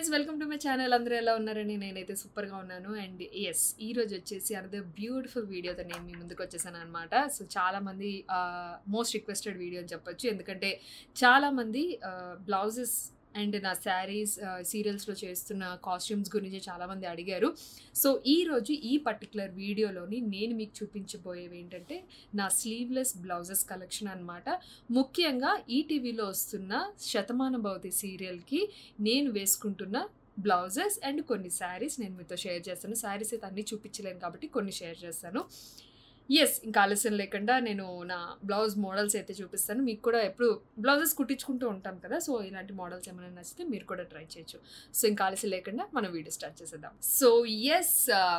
friends welcome to my channel అందరూ ఎలా ఉన్నారని నేనైతే సూపర్గా ఉన్నాను అండ్ ఎస్ ఈ రోజు వచ్చేసి అనదర్ బ్యూటిఫుల్ వీడియోతో నేను మీ ముందుకు వచ్చేసాను అనమాట సో చాలామంది మోస్ట్ రిక్వెస్టెడ్ వీడియో అని చెప్పొచ్చు ఎందుకంటే చాలామంది బ్లౌజెస్ అండ్ నా శారీస్ సీరియల్స్లో చేస్తున్న కాస్ట్యూమ్స్ గురించి చాలామంది అడిగారు సో ఈ రోజు ఈ పర్టికులర్ వీడియోలోని నేను మీకు చూపించబోయేవి ఏంటంటే నా స్లీవ్లెస్ బ్లౌజెస్ కలెక్షన్ అనమాట ముఖ్యంగా ఈటీవీలో వస్తున్న శతమాన భవతి సీరియల్కి నేను వేసుకుంటున్న బ్లౌజెస్ అండ్ కొన్ని శారీస్ నేను మీతో షేర్ చేస్తాను శారీస్ అయితే అన్నీ చూపించలేను కాబట్టి కొన్ని షేర్ చేస్తాను ఎస్ ఇంకా ఆలస్యం లేకుండా నేను నా బ్లౌజ్ మోడల్స్ అయితే చూపిస్తాను మీకు కూడా ఎప్పుడు బ్లౌజెస్ కుట్టించుకుంటూ ఉంటాం కదా సో ఇలాంటి మోడల్స్ ఏమైనా నచ్చితే మీరు కూడా ట్రై చేయొచ్చు సో ఇంకా ఆలస్యం లేకుండా మనం వీడియో స్టార్ట్ చేసేద్దాం so yes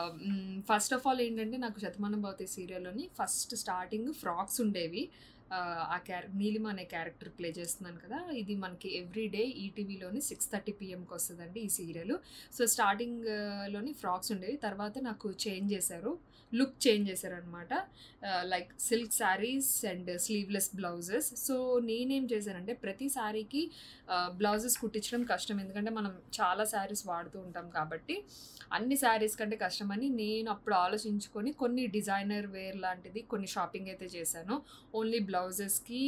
first of all ఏంటంటే నాకు శతమానం భవతి సీరియల్లోని ఫస్ట్ స్టార్టింగ్ ఫ్రాక్స్ ఉండేవి ఆ క్యారె నీలిమ అనే క్యారెక్టర్ ప్లే చేస్తున్నాను కదా ఇది మనకి ఎవ్రీ డే ఈటీవీలోని సిక్స్ థర్టీ పిఎంకి వస్తుందండి ఈ సీరియల్ సో స్టార్టింగ్లోని ఫ్రాక్స్ ఉండేవి తర్వాత నాకు చేంజ్ చేశారు లుక్ చేంజ్ చేశారనమాట like silk saris and sleeveless blouses so నేనేం చేశానంటే ప్రతి శారీకి బ్లౌజెస్ కుట్టించడం కష్టం ఎందుకంటే మనం చాలా శారీస్ వాడుతూ ఉంటాం కాబట్టి అన్ని శారీస్ కంటే కష్టమని నేను అప్పుడు ఆలోచించుకొని కొన్ని డిజైనర్ వేర్ లాంటిది కొన్ని షాపింగ్ అయితే చేశాను ఓన్లీ బ్లౌజెస్కి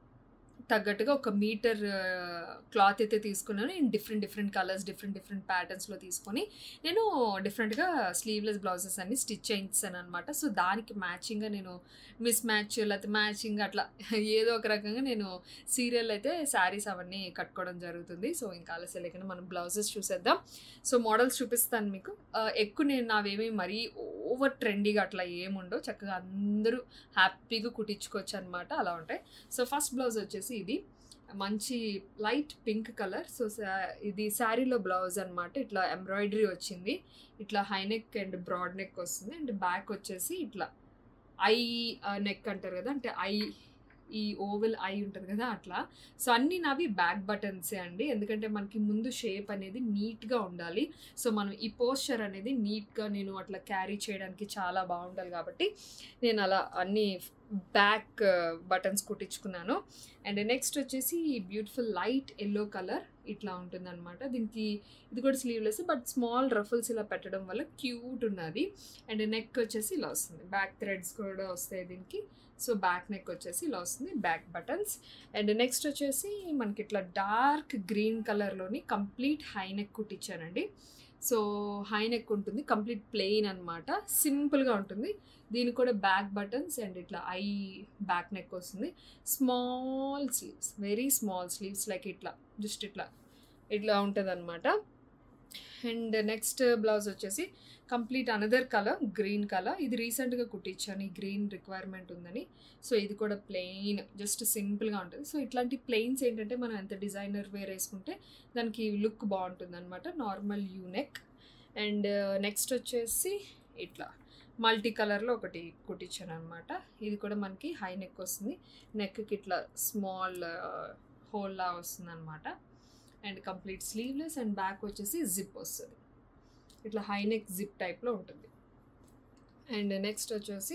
తగ్గట్టుగా ఒక మీటర్ క్లాత్ అయితే తీసుకున్నాను నేను different different colours different different ప్యాటర్న్స్లో తీసుకొని నేను డిఫరెంట్గా స్లీవ్లెస్ బ్లౌజెస్ అన్ని స్టిచ్ చేయించాను అనమాట సో దానికి మ్యాచింగ్గా నేను మిస్ మ్యాచ్ లేకపోతే మ్యాచింగ్ అట్లా ఏదో ఒక రకంగా నేను సీరియల్ అయితే శారీస్ అవన్నీ కట్టుకోవడం జరుగుతుంది సో ఇంకా ఆలస్యం లేకుండా మనం బ్లౌజెస్ చూసేద్దాం సో మోడల్స్ చూపిస్తాను మీకు ఎక్కువ నేను నావేమీ మరీ ఓవర్ ట్రెండీగా అట్లా ఏముండో చక్కగా అందరూ హ్యాపీగా కుట్టించుకోవచ్చు అనమాట అలా ఉంటాయి సో ఫస్ట్ బ్లౌజ్ వచ్చేసి ఇది మంచి లైట్ పింక్ కలర్ సో ఇది శారీలో బ్లౌజ్ అనమాట ఇట్లా ఎంబ్రాయిడరీ వచ్చింది ఇట్లా high neck and broad neck వస్తుంది అండ్ బ్యాక్ వచ్చేసి ఇట్లా ఐ నెక్ అంటారు కదా అంటే ఐ ఈ ఓవెల్ ఐ ఉంటుంది కదా అట్లా సో అన్నీ నావి బ్యాక్ బటన్సే అండి ఎందుకంటే మనకి ముందు షేప్ అనేది నీట్గా ఉండాలి సో మనం ఈ పోస్చర్ అనేది నీట్గా నేను అట్లా క్యారీ చేయడానికి చాలా బాగుండాలి కాబట్టి నేను అలా అన్ని బ్యాక్ బటన్స్ కుట్టించుకున్నాను అండ్ నెక్స్ట్ వచ్చేసి బ్యూటిఫుల్ లైట్ ఎల్లో కలర్ ఇట్లా ఉంటుంది అనమాట దీనికి ఇది కూడా స్లీవ్లెస్ బట్ స్మాల్ రఫుల్స్ ఇలా పెట్టడం వల్ల క్యూట్ ఉన్నది అండ్ నెక్ వచ్చేసి ఇలా వస్తుంది బ్యాక్ థ్రెడ్స్ కూడా వస్తాయి దీనికి సో బ్యాక్ నెక్ వచ్చేసి ఇలా వస్తుంది బ్యాక్ బటన్స్ అండ్ నెక్స్ట్ వచ్చేసి మనకి ఇట్లా డార్క్ గ్రీన్ కలర్లోని కంప్లీట్ హై నెక్ కుట్టించానండి సో హై నెక్ ఉంటుంది కంప్లీట్ ప్లెయిన్ అనమాట సింపుల్గా ఉంటుంది దీనికి కూడా బ్యాక్ బటన్స్ అండ్ ఇట్లా ఐ బ్యాక్ నెక్ వస్తుంది small sleeves very small sleeves like ఇట్లా జస్ట్ ఇట్లా ఇట్లా ఉంటుంది అనమాట అండ్ నెక్స్ట్ బ్లౌజ్ వచ్చేసి complete another colour green colour ఇది రీసెంట్గా కుట్టించాను ఈ గ్రీన్ రిక్వైర్మెంట్ ఉందని సో ఇది కూడా ప్లెయిన్ జస్ట్ సింపుల్గా ఉంటుంది సో ఇట్లాంటి ప్లెయిన్స్ ఏంటంటే మనం ఎంత డిజైనర్ వేర్ వేసుకుంటే దానికి లుక్ బాగుంటుంది అనమాట నార్మల్ యూనెక్ అండ్ నెక్స్ట్ వచ్చేసి ఇట్లా మల్టీ కలర్లో ఒకటి కుట్టించాను అనమాట ఇది కూడా మనకి హై నెక్ వస్తుంది నెక్కి ఇట్లా స్మాల్ హోల్లా వస్తుంది అనమాట and complete sleeveless and back వచ్చేసి జిప్ వస్తుంది ఇట్లా హై నెక్ జిప్ టైప్లో ఉంటుంది అండ్ నెక్స్ట్ వచ్చేసి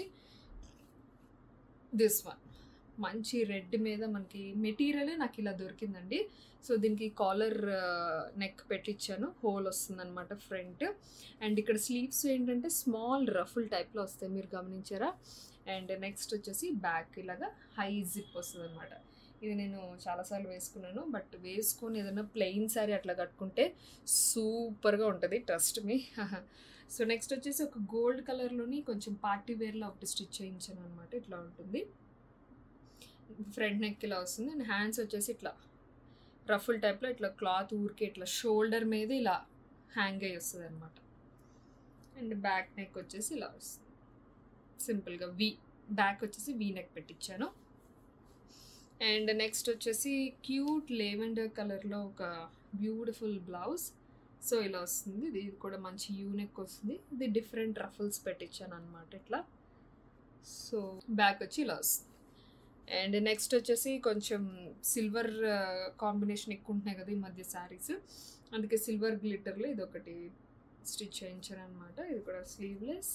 దిస్ వన్ మంచి రెడ్ మీద మనకి మెటీరియలే నాకు ఇలా దొరికిందండి సో దీనికి కాలర్ నెక్ పెట్టించాను హోల్ వస్తుందన్నమాట ఫ్రంట్ అండ్ ఇక్కడ స్లీవ్స్ ఏంటంటే స్మాల్ రఫుల్ టైప్లో వస్తాయి మీరు గమనించారా అండ్ నెక్స్ట్ వచ్చేసి బ్యాక్ ఇలాగా హై జిప్ వస్తుంది అనమాట ఇది నేను చాలాసార్లు వేసుకున్నాను బట్ వేసుకొని ఏదైనా ప్లెయిన్ శారీ అట్లా కట్టుకుంటే సూపర్గా ఉంటుంది ట్రస్ట్ మీ సో నెక్స్ట్ వచ్చేసి ఒక గోల్డ్ కలర్లోని కొంచెం పార్టీ వేర్లో ఒకటి స్టిచ్ చేయించాను అనమాట ఇట్లా ఉంటుంది ఫ్రంట్ నెక్ ఇలా వస్తుంది అండ్ హ్యాండ్స్ వచ్చేసి ఇట్లా రఫుల్ టైప్లో ఇట్లా క్లాత్ ఊరికే ఇట్లా షోల్డర్ మీద ఇలా హ్యాంగ్ అయ్యి వస్తుంది అనమాట అండ్ బ్యాక్ నెక్ వచ్చేసి ఇలా వస్తుంది సింపుల్గా వి బ్యాక్ వచ్చేసి వీ నెక్ పెట్టించాను అండ్ నెక్స్ట్ వచ్చేసి క్యూట్ లేవెండర్ కలర్లో ఒక బ్యూటిఫుల్ బ్లౌజ్ సో ఇలా వస్తుంది ఇది కూడా మంచి యూనెక్ వస్తుంది ఇది డిఫరెంట్ రఫుల్స్ పెట్టించాను అనమాట ఇట్లా సో బ్యాక్ వచ్చి ఇలా వస్తుంది అండ్ నెక్స్ట్ వచ్చేసి కొంచెం సిల్వర్ కాంబినేషన్ ఎక్కువ ఉంటున్నాయి కదా ఈ మధ్య శారీస్ అందుకే సిల్వర్ గ్లిటర్లో ఇది ఒకటి స్టిచ్ చేయించాను అనమాట ఇది కూడా స్లీవ్లెస్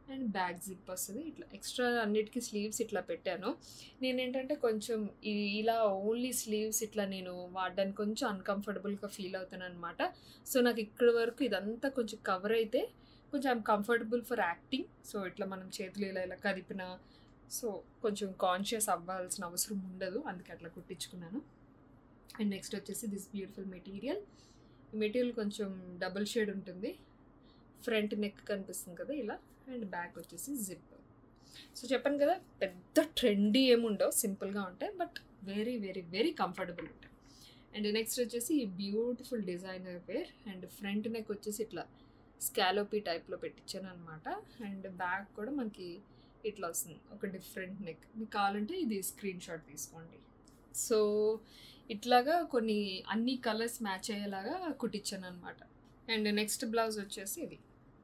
అండ్ బ్యాక్ జిప్ వస్తుంది ఇట్లా ఎక్స్ట్రా అన్నిటికీ స్లీవ్స్ ఇట్లా పెట్టాను నేను ఏంటంటే కొంచెం ఈ- ఇలా ఓన్లీ స్లీవ్స్ ఇట్లా నేను వాడడానికి కొంచెం అన్కంఫర్టబుల్గా ఫీల్ అవుతాను అనమాట సో నాకు ఇక్కడ వరకు ఇదంతా కొంచెం కవర్ అయితే కొంచెం I'm comfortable for acting so ఇట్లా మనం చేతులు ఇలా ఇలా కదిపిన సో కొంచెం కాన్షియస్ అవ్వాల్సిన అవసరం ఉండదు అందుకే అట్లా కుట్టించుకున్నాను అండ్ నెక్స్ట్ వచ్చేసి దిస్ బ్యూటిఫుల్ మెటీరియల్ ఈ మెటీరియల్ కొంచెం డబుల్ షేడ్ ఉంటుంది ఫ్రంట్ నెక్ కనిపిస్తుంది కదా ఇలా అండ్ బ్యాక్ వచ్చేసి జిప్ సో చెప్పాను కదా పెద్ద ట్రెండీ ఏముండవు సింపుల్గా ఉంటాయి but very very very comfortable ఉంటాయి అండ్ నెక్స్ట్ వచ్చేసి ఈ beautiful designer wear and front neck వచ్చేసి ఇట్లా స్కాలోపీ టైప్లో పెట్టించాను అనమాట అండ్ బ్యాక్ కూడా మనకి ఇట్లా వస్తుంది ఒక డిఫరెంట్ నెక్ మీకు కావాలంటే ఇది స్క్రీన్ షాట్ తీసుకోండి సో ఇట్లాగా కొన్ని అన్ని కలర్స్ మ్యాచ్ అయ్యేలాగా కుట్టించాను అనమాట అండ్ నెక్స్ట్ బ్లౌజ్ వచ్చేసి ఇది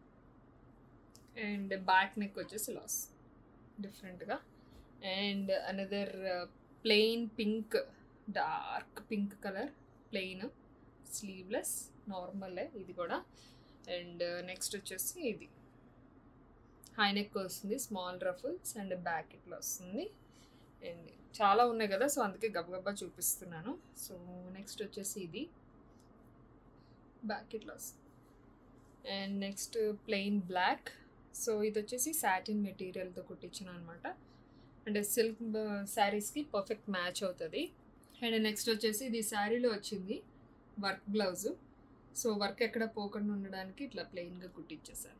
అండ్ బ్యాక్ నెక్ వచ్చేసి లాస్ డిఫరెంట్గా and another plain pink dark pink colour plain sleeveless నార్మలే ఇది కూడా అండ్ నెక్స్ట్ వచ్చేసి ఇది హై నెక్ వస్తుంది స్మాల్ రఫుల్స్ అండ్ బ్యాక్ ఇట్లా వస్తుంది అండ్ చాలా ఉన్నాయి కదా సో అందుకే గబగబా చూపిస్తున్నాను సో నెక్స్ట్ వచ్చేసి ఇది బ్యాక్ ఇట్లా వస్తుంది and next plain black so ఇది వచ్చేసి సాటిన్ మెటీరియల్తో కుట్టించాను అనమాట అంటే సిల్క్ శారీస్కి పర్ఫెక్ట్ మ్యాచ్ అవుతుంది అండ్ నెక్స్ట్ వచ్చేసి ఇది శారీలో వచ్చింది వర్క్ బ్లౌజ్ సో వర్క్ ఎక్కడ పోకుండా ఉండడానికి ఇట్లా ప్లెయిన్గా కుట్టించేసాను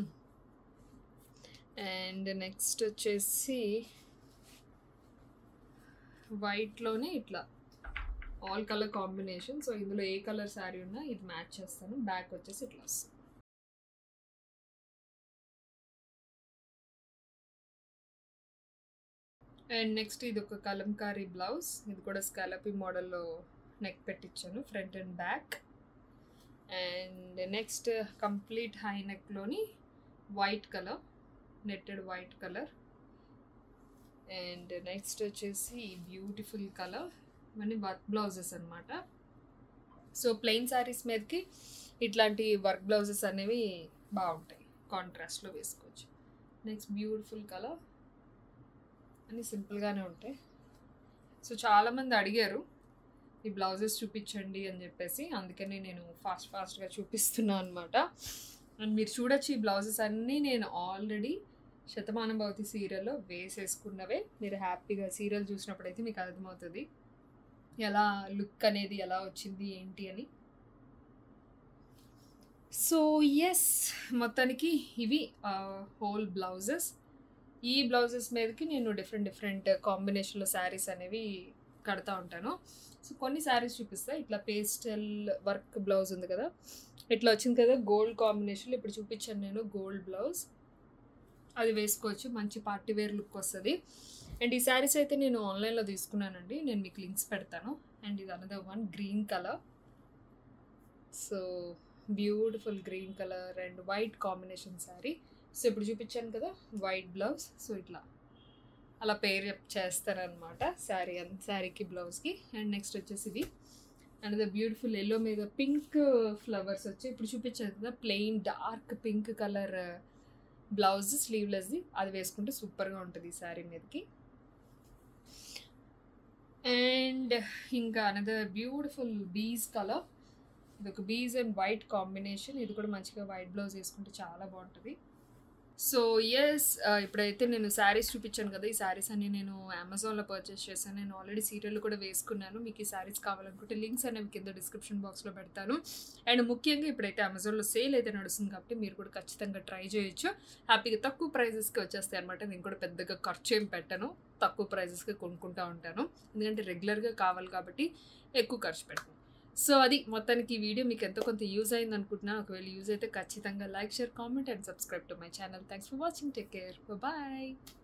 అండ్ నెక్స్ట్ వచ్చేసి వైట్లోనే ఇట్లా ఆల్ కలర్ కాంబినేషన్ సో ఇందులో ఏ కలర్ శారీ ఉన్నా ఇది మ్యాచ్ చేస్తాను బ్యాక్ వచ్చేసి ఇట్లా వస్తుంది అండ్ నెక్స్ట్ ఇది ఒక కలంకారీ బ్లౌజ్ ఇది కూడా స్కాలపీ మోడల్లో నెక్ పెట్టించాను front and back and next complete high నెక్లోని white colour netted white colour and next వచ్చేసి బ్యూటిఫుల్ కలర్ ఇవన్నీ వర్క్ బ్లౌజెస్ అనమాట సో ప్లెయిన్ శారీస్ మీదకి ఇట్లాంటి వర్క్ బ్లౌజెస్ అనేవి బాగుంటాయి కాంట్రాస్ట్లో వేసుకోవచ్చు నెక్స్ట్ బ్యూటిఫుల్ కలర్ అన్నీ సింపుల్గానే ఉంటాయి సో చాలామంది అడిగారు ఈ బ్లౌజెస్ చూపించండి అని చెప్పేసి అందుకని నేను ఫాస్ట్ ఫాస్ట్గా చూపిస్తున్నాను అనమాట అండ్ మీరు చూడొచ్చు ఈ బ్లౌజెస్ అన్నీ నేను ఆల్రెడీ శతమానం భవతి సీరియల్లో వేసేసుకున్నవే మీరు హ్యాపీగా సీరియల్ చూసినప్పుడైతే మీకు అర్థమవుతుంది ఎలా లుక్ అనేది ఎలా వచ్చింది ఏంటి అని సో ఎస్ మొత్తానికి ఇవి హోల్ బ్లౌజెస్ ఈ బ్లౌజెస్ మీదకి నేను డిఫరెంట్ డిఫరెంట్ కాంబినేషన్లో శారీస్ అనేవి కడతా ఉంటాను సో కొన్ని శారీస్ చూపిస్తా ఇట్లా పేస్టల్ వర్క్ బ్లౌజ్ ఉంది కదా ఇట్లా వచ్చింది కదా గోల్డ్ కాంబినేషన్లో ఇప్పుడు చూపించాను నేను గోల్డ్ బ్లౌజ్ అది వేసుకోవచ్చు మంచి పార్టీ వేర్ లుక్ వస్తుంది అండ్ ఈ శారీస్ అయితే నేను ఆన్లైన్లో తీసుకున్నానండి నేను మీకు లింక్స్ పెడతాను అండ్ ఇది another one green colour so beautiful green colour and white combination sari so ఇప్పుడు చూపించాను కదా వైట్ బ్లౌజ్ సో ఇట్లా అలా పేర్ చేస్తారనమాట శారీ శారీకి బ్లౌజ్కి అండ్ నెక్స్ట్ వచ్చేసి ఇది అండ్ ద బ్యూటిఫుల్ ఎల్లో మీద పింక్ ఫ్లవర్స్ వచ్చి ఇప్పుడు చూపించాను కదా plain dark pink colour blouse స్లీవ్లెస్ది అది వేసుకుంటే సూపర్గా ఉంటుంది ఈ శారీ మీదకి అండ్ ఇంకా అనదర్ బ్యూటిఫుల్ బీజ్ కలర్ ఇది ఒక బీజ్ అండ్ వైట్ కాంబినేషన్ ఇది కూడా మంచిగా వైట్ బ్లౌజ్ వేసుకుంటే చాలా బాగుంటుంది సో ఎస్ ఇప్పుడైతే నేను శారీస్ చూపించాను కదా ఈ శారీస్ అన్ని నేను అమెజాన్లో పర్చేస్ చేశాను నేను ఆల్రెడీ సీరియల్ కూడా వేసుకున్నాను మీకు ఈ శారీస్ కావాలనుకుంటే లింక్స్ అనేవి కింద డిస్క్రిప్షన్ బాక్స్లో పెడతాను అండ్ ముఖ్యంగా ఇప్పుడైతే అమెజాన్లో సేల్ అయితే నడుస్తుంది కాబట్టి మీరు కూడా ఖచ్చితంగా ట్రై చేయొచ్చు హ్యాపీగా తక్కువ ప్రైజెస్కి వచ్చేస్తాయి అనమాట నేను కూడా పెద్దగా ఖర్చు ఏం పెట్టను తక్కువ ప్రైజెస్కి కొనుక్కుంటూ ఉంటాను ఎందుకంటే రెగ్యులర్గా కావాలి కాబట్టి ఎక్కువ ఖర్చు పెట్టను సో అది మొత్తానికి ఈ వీడియో మీకు ఎంతో కొంత యూజ్ అయింది అనుకుంటున్నాను ఒకవేళ యూజ్ అయితే ఖచ్చితంగా like share comment and subscribe to my channel thanks for watching take care bye